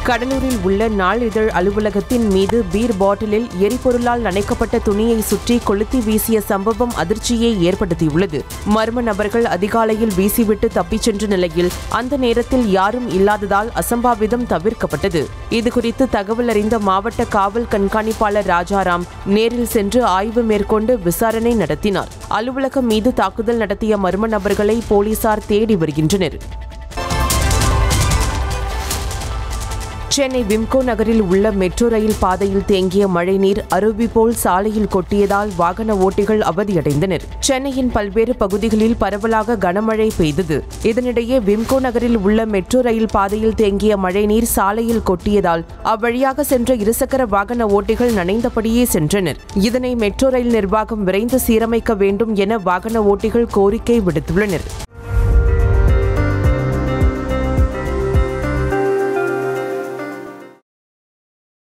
கடலூரில் உள்ள நாளிதழ் அலுவலகத்தின் மீது பீர் பாட்டிலில் எரிபொருளால் நனைக்கப்பட்ட துணியை சுற்றி கொளுத்தி வீசிய சம்பவம் அதிர்ச்சியை ஏற்படுத்தியுள்ளது மர்ம நபர்கள் அதிகாலையில் வீசிவிட்டு தப்பிச் சென்ற நிலையில் அந்த நேரத்தில் யாரும் இல்லாததால் அசம்பாவிதம் தவிர்க்கப்பட்டது இதுகுறித்து தகவல் அறிந்த மாவட்ட காவல் கண்காணிப்பாளர் ராஜாராம் நேரில் சென்று ஆய்வு மேற்கொண்டு விசாரணை நடத்தினார் அலுவலகம் மீது தாக்குதல் நடத்திய மர்ம நபர்களை போலீசார் தேடி வருகின்றனர் சென்னை விம்கோ நகரில் உள்ள மெட்ரோ ரயில் பாதையில் தேங்கிய மழைநீர் அருவி போல் சாலையில் கொட்டியதால் வாகன ஓட்டிகள் அவதியடைந்தனர் சென்னையின் பல்வேறு பகுதிகளில் பரவலாக கனமழை பெய்தது இதனிடையே விம்கோ நகரில் உள்ள மெட்ரோ ரயில் பாதையில் தேங்கிய மழைநீர் சாலையில் கொட்டியதால் அவ்வழியாக சென்ற இருசக்கர வாகன ஓட்டிகள் நனைந்தபடியே சென்றனர் இதனை மெட்ரோ ரயில் நிர்வாகம் விரைந்து சீரமைக்க வேண்டும் என வாகன ஓட்டிகள் கோரிக்கை விடுத்துள்ளனர்